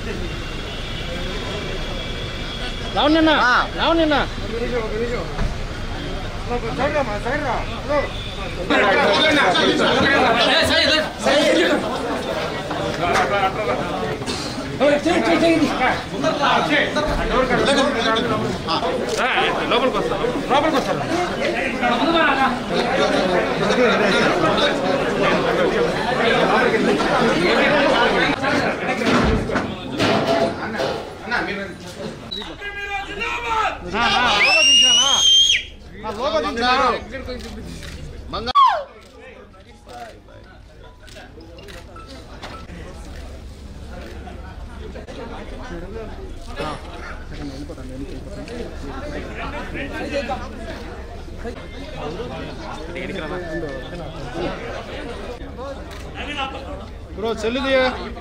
రావణ్ణ రావణ్ణ లోపలికి వస్తారు లోపలికి వస్తారు బ్రో చెల్లిది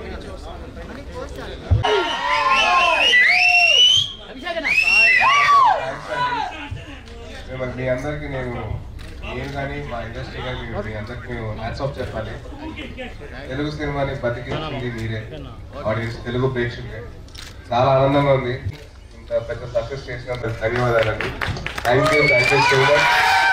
మిమ్మల్ని మీ అందరికీ నేను నేను కానీ మా ఇండస్ట్రీ కానీ మీ- మీ అందరికీ మేము హ్యాట్స్ ఆఫ్ చెప్పాలి తెలుగు సినిమాని బతికించింది మీరే ఆడియన్స్ తెలుగు ప్రేక్షకులే చాలా ఆనందంగా ఉంది ఇంత పెద్ద సక్సెస్ చేసినందుకు ధన్యవాదాలండి thank you thank you so much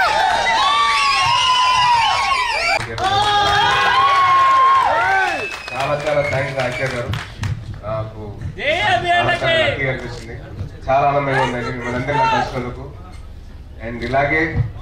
చాలా చాలా థ్యాంక్స్ ఆచార్య గారు నాకు చాలా చాలా లక్కీగా అనిపిస్తుంది చాలా ఆనందంగా ఉందండి మిమ్మల్ని అందరినీ నాకు కలిసినందుకు అండ్ ఇలాగే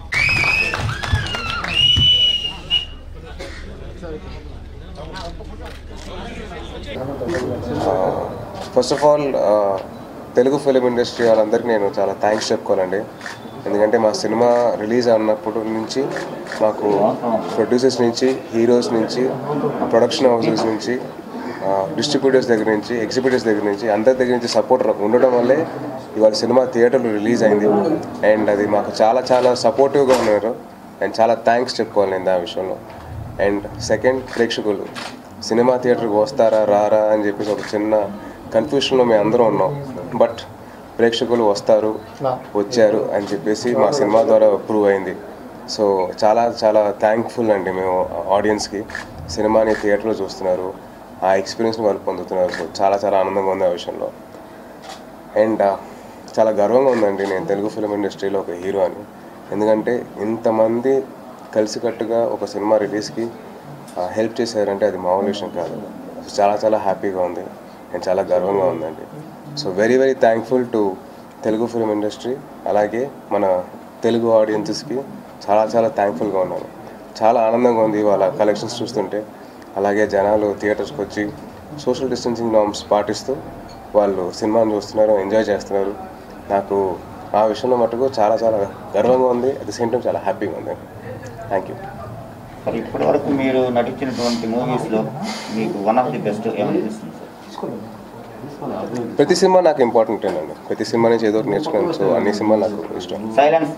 first of all Telugu film industry వాళ్ళందరికీ నేను చాలా థ్యాంక్స్ చెప్పుకోవాలండి ఎందుకంటే మా సినిమా రిలీజ్ అన్నప్పటి నుంచి మాకు ప్రొడ్యూసర్స్ నుంచి హీరోస్ నుంచి ప్రొడక్షన్ హౌసెస్ నుంచి డిస్ట్రిబ్యూటర్స్ దగ్గర నుంచి ఎగ్జిబిటర్స్ దగ్గర నుంచి అందరి దగ్గర నుంచి సపోర్ట్ ఉండడం వల్లే ఇవాళ సినిమా థియేటర్లో రిలీజ్ అయింది అండ్ అది మాకు చాలా చాలా సపోర్టివ్గా ఉన్నారు అండ్ చాలా థ్యాంక్స్ చెప్పుకోవాలి నేను ఆ విషయంలో అండ్ సెకండ్ ప్రేక్షకులు సినిమా థియేటర్కి వస్తారా రారా అని చెప్పేసి ఒక చిన్న కన్ఫ్యూషన్లో మేము అందరం ఉన్నాం బట్ ప్రేక్షకులు వస్తారు వచ్చారు అని చెప్పేసి మా సినిమా ద్వారా ప్రూవ్ అయింది సో చాలా చాలా థ్యాంక్ఫుల్ అండి మేము ఆడియన్స్కి సినిమాని థియేటర్లో చూస్తున్నారు ఆ ఎక్స్పీరియన్స్ని వాళ్ళు పొందుతున్నారు సో చాలా చాలా ఆనందంగా ఉంది ఆ విషయంలో అండ్ చాలా గర్వంగా ఉందండి నేను తెలుగు ఫిలిం ఇండస్ట్రీలో ఒక హీరో అని ఎందుకంటే ఇంతమంది కలిసికట్టుగా ఒక సినిమా రిలీజ్కి హెల్ప్ చేశారంటే అది మామూలు విషయం కాదు సో చాలా చాలా హ్యాపీగా ఉంది అండ్ చాలా గర్వంగా ఉందండి so very very thankful to Telugu film industry అలాగే మన తెలుగు ఆడియన్సెస్కి చాలా చాలా థ్యాంక్ఫుల్గా ఉన్నాను చాలా ఆనందంగా ఉంది వాళ్ళ కలెక్షన్స్ చూస్తుంటే అలాగే జనాలు థియేటర్స్కి వచ్చి సోషల్ డిస్టెన్సింగ్ నార్మ్స్ పాటిస్తూ వాళ్ళు సినిమాని చూస్తున్నారు ఎంజాయ్ చేస్తున్నారు నాకు ఆ విషయంలో మటుకు చాలా చాలా గర్వంగా ఉంది అట్ ది సేమ్ టైం చాలా హ్యాపీగా ఉంది థ్యాంక్ యూ మరి ఇప్పటి వరకు మీరు నటించినటువంటి మూవీస్లో మీకు వన్ ఆఫ్ ది బెస్ట్ ఏమనిపిస్తుంది సార్ ప్రతి సినిమా నాకు ఇంపార్టెంట్ అండి ప్రతి సినిమా నుంచి ఏదో ఒకటి నేర్చుకున్నాను సో అన్ని సినిమాలు నాకు ఇష్టం silence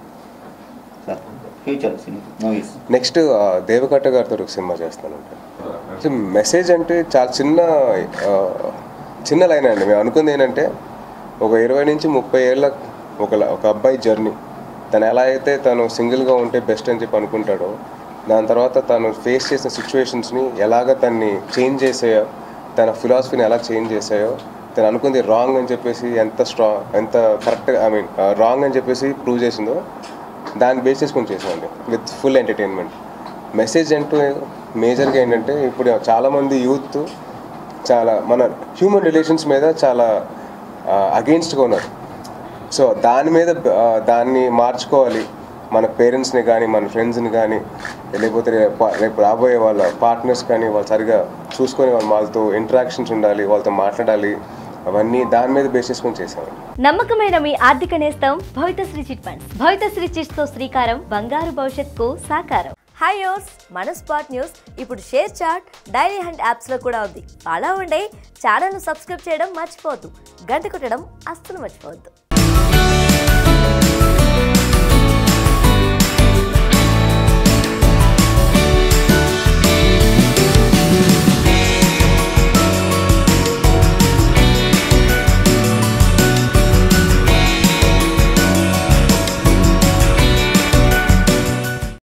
sir future movies next Devakatta గారితో ఒక సినిమా చేస్తానండి సో మెసేజ్ అంటే చాలా చిన్న ఆ, చిన్న లైన్ అండి మేము అనుకుంది ఏంటంటే ఒక ఇరవై నుంచి ముప్పై ఏళ్ళ ఒక ఒక అబ్బాయి జర్నీ తను ఎలా అయితే తను సింగిల్గా ఉంటే బెస్ట్ అని చెప్పి అనుకుంటాడో దాని తర్వాత తను ఫేస్ చేసిన సిచ్యువేషన్స్ని ఎలాగ తన్ని చేంజ్ చేసాయో తన ఫిలాసఫీని ఎలా చేంజ్ చేసాయో తను అనుకుంది రాంగ్ అని చెప్పేసి ఎంత స్ట్రాంగ్ ఎంత కరెక్ట్ ఐ మీన్ రాంగ్ అని చెప్పేసి ప్రూవ్ చేసిందో దాన్ని బేస్ చేసుకొని చేసామండి విత్ ఫుల్ ఎంటర్టైన్మెంట్ మెసేజ్ అంటూ మేజర్గా ఏంటంటే ఇప్పుడు చాలామంది యూత్ చాలా మన హ్యూమన్ రిలేషన్స్ మీద చాలా అగెయిన్స్ట్గా ఉన్నారు సో దాని మీద ఆ, దాన్ని మార్చుకోవాలి మన పేరెంట్స్ని కానీ మన ఫ్రెండ్స్ని కానీ లేకపోతే రేపు రేపు రాబోయే వాళ్ళ పార్ట్నర్స్ కానీ వాళ్ళు సరిగా చూసుకొని వాళ్ళ వాళ్ళతో ఇంటరాక్షన్స్ ఉండాలి వాళ్ళతో మాట్లాడాలి అవన్నీ దాని మీద బేస్ చేసుకొని చేసామండి నమ్మకమైన మీ ఆర్థిక నేస్తం Bhavithasri chit funds Bhavithasri chits తో శ్రీకారం బంగారు భవిష్యత్తుకు సాకారం హాయ్ యోర్స్ మన స్పాట్ న్యూస్ ఇప్పుడు ShareChat Dailyhunt apps లో కూడా ఉంది అలా ఉండే ఛానల్ ను సబ్స్క్రైబ్ చేయడం మర్చిపోవద్దు గంట కొట్టడం అస్సలు మర్చిపోవద్దు